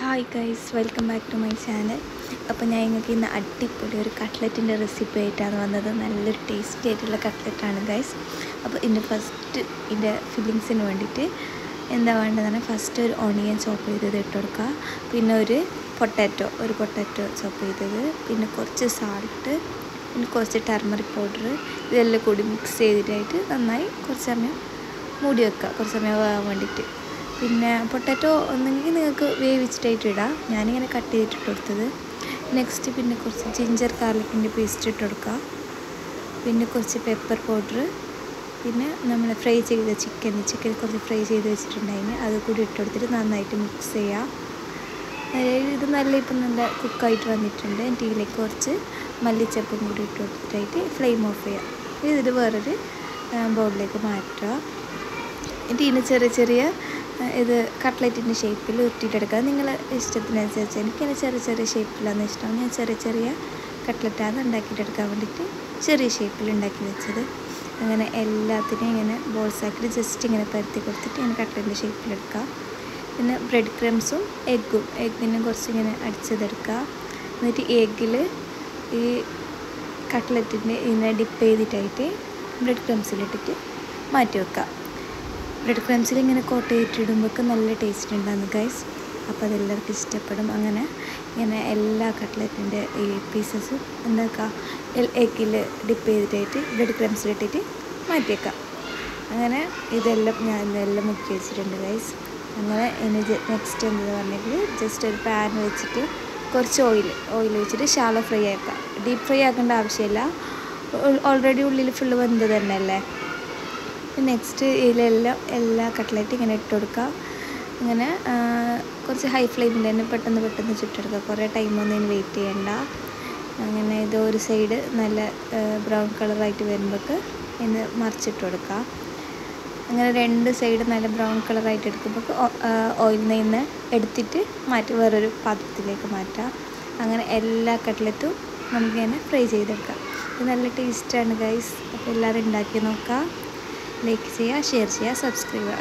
hi guys welcome back to my channel അപ്പോൾ ഞാൻ നിങ്ങൾക്ക് ഇന്ന് അടിപൊളി ഒരു കട്ട്ലറ്റിൻ്റെ റെസിപ്പി ആയിട്ടാണ് വന്നത് നല്ലൊരു ടേസ്റ്റി ആയിട്ടുള്ള കട്ട്ലറ്റാണ് ഗൈസ് അപ്പോൾ ഇതിൻ്റെ ഫസ്റ്റ് ഇതിൻ്റെ ഫില്ലിങ്സിന് വേണ്ടിയിട്ട് എന്താ വേണ്ടതെന്ന് ഫസ്റ്റ് ഒരു ഓണിയൻ ചോപ്പ് ചെയ്തത് ഇട്ട് കൊടുക്കുക പിന്നെ ഒരു പൊട്ടാറ്റോ ഒരു പൊട്ടാറ്റോ ചോപ്പ് ചെയ്തത് പിന്നെ കുറച്ച് സാൾട്ട് പിന്നെ കുറച്ച് ടർമറിക് പൗഡർ ഇതെല്ലാം കൂടി മിക്സ് ചെയ്തിട്ടായിട്ട് നന്നായി കുറച്ച് സമയം മൂടി വെക്കുക കുറച്ച് സമയം വേകാൻ വേണ്ടിയിട്ട് പിന്നെ പൊട്ടാറ്റോ ഒന്നെങ്കിൽ നിങ്ങൾക്ക് വേവിച്ചിട്ടായിട്ട് ഇടാം ഞാനിങ്ങനെ കട്ട് ചെയ്തിട്ട് കൊടുത്തത് നെക്സ്റ്റ് പിന്നെ കുറച്ച് ജിഞ്ചർ ഗാർലിക്കിൻ്റെ പേസ്റ്റ് ഇട്ട് കൊടുക്കുക പിന്നെ കുറച്ച് പെപ്പർ പൗഡർ പിന്നെ നമ്മൾ ഫ്രൈ ചെയ്ത ചിക്കൻ ചിക്കൻ കുറച്ച് ഫ്രൈ ചെയ്ത് വെച്ചിട്ടുണ്ടായിന് അത് കൂടി ഇട്ട് കൊടുത്തിട്ട് നന്നായിട്ട് മിക്സ് ചെയ്യുക അതായത് ഇത് നല്ല ഇപ്പം നല്ല കുക്കായിട്ട് വന്നിട്ടുണ്ട് എന്നിട്ട് ഇതിലേക്ക് കുറച്ച് മല്ലിച്ചപ്പും കൂടി ഇട്ട് കൊടുത്തിട്ടായിട്ട് ഫ്ലെയിം ഓഫ് ചെയ്യുക ഇത് വേറൊരു ബൗളിലേക്ക് മാറ്റുക എന്നിട്ട് ഇതിന് ചെറിയ ചെറിയ ഇത് കട്ട്ലറ്റിൻ്റെ ഷേപ്പിൽ ഉരുട്ടിയിട്ടെടുക്കുക നിങ്ങളെ ഇഷ്ടത്തിനനുസരിച്ച് എനിക്കതിന് ചെറിയ ചെറിയ ഷേപ്പിലാണ് ഇഷ്ടം ഞാൻ ചെറിയ ചെറിയ കട്ട്ലറ്റാണ് ഉണ്ടാക്കിയിട്ടെടുക്കാൻ വേണ്ടിയിട്ട് ചെറിയ ഷേപ്പിൽ ഉണ്ടാക്കി വെച്ചത് അങ്ങനെ എല്ലാത്തിനും ഇങ്ങനെ ബോൾസ് ആക്കിയിട്ട് ജസ്റ്റ് ഇങ്ങനെ പരത്തി കൊടുത്തിട്ട് ഇങ്ങനെ കട്ട്ലറ്റിൻ്റെ ഷേപ്പിലെടുക്കുക പിന്നെ ബ്രെഡ് ക്രംസും എഗ്ഗും എഗ്ഗിനും കുറച്ച് ഇങ്ങനെ അടിച്ചതെടുക്കുക എന്നിട്ട് എഗ്ഗിൽ ഈ കട്ട്ലറ്റിൻ്റെ ഇങ്ങനെ ഡിപ്പ് ചെയ്തിട്ടായിട്ട് ബ്രെഡ് ക്രംസിലിട്ടിട്ട് മാറ്റി വെക്കുക ബ്രെഡ് ക്രംസിൽ ഇങ്ങനെ കോട്ട് ചെയ്തിട്ടിടുമ്പോൾ നല്ല ടേസ്റ്റ് ഉണ്ടാകുന്നു ഗൈസ് അപ്പോൾ അതെല്ലാവർക്കും ഇഷ്ടപ്പെടും അങ്ങനെ ഇങ്ങനെ എല്ലാ കട്ട്ലറ്റിൻ്റെ ഈ പീസസും എന്താക്കുക എഗ്ഗിൽ ഡിപ്പ് ചെയ്തിട്ടായിട്ട് ബ്രെഡ് ക്രംസിലിട്ടിട്ട് മാറ്റി വെക്കാം അങ്ങനെ ഇതെല്ലാം ഞാൻ ഇതെല്ലാം മുക്കി വെച്ചിട്ടുണ്ട് ഗൈസ് അങ്ങനെ ഇനി നെക്സ്റ്റ് എന്താ പറഞ്ഞെങ്കിൽ ജസ്റ്റ് ഒരു പാൻ വെച്ചിട്ട് കുറച്ച് ഓയിൽ ഓയിൽ വെച്ചിട്ട് ഷാലോ ഫ്രൈ ആക്കാം ഡീപ്പ് ഫ്രൈ ആക്കേണ്ട ആവശ്യമില്ല ഓൾറെഡി ഉള്ളിൽ ഫുള്ള് വെന്ത് തന്നെയല്ലേ നെക്സ്റ്റ് ഇതിലെല്ലാം എല്ലാ കട്ട്ലറ്റും ഇങ്ങനെ ഇട്ട് കൊടുക്കുക ഇങ്ങനെ കുറച്ച് ഹൈ ഫ്ലെയിമിൽ തന്നെ പെട്ടെന്ന് പെട്ടെന്ന് ചുട്ടെടുക്കുക കുറേ ടൈമൊന്നും ഇതിന് വെയിറ്റ് ചെയ്യണ്ട അങ്ങനെ ഇത് ഒരു സൈഡ് നല്ല ബ്രൗൺ കളറായിട്ട് വരുമ്പോൾക്ക് ഇന്ന് മറിച്ചിട്ട് കൊടുക്കുക അങ്ങനെ രണ്ട് സൈഡ് നല്ല ബ്രൗൺ കളറായിട്ട് എടുക്കുമ്പോൾ ഓയിൽ നിന്ന് എടുത്തിട്ട് മാറ്റി വേറൊരു പാത്രത്തിലേക്ക് മാറ്റാം അങ്ങനെ എല്ലാ കട്ട്ലറ്റും നമുക്കിങ്ങനെ ഫ്രൈ ചെയ്തെടുക്കാം ഇത് നല്ല ടേസ്റ്റാണ് ഗൈസ് അപ്പോൾ എല്ലാവരും ഉണ്ടാക്കി നോക്കാം ലൈക്ക് ചെയ്യുക ഷെയർ ചെയ്യുക സബ്സ്ക്രൈബ് ചെയ്യുക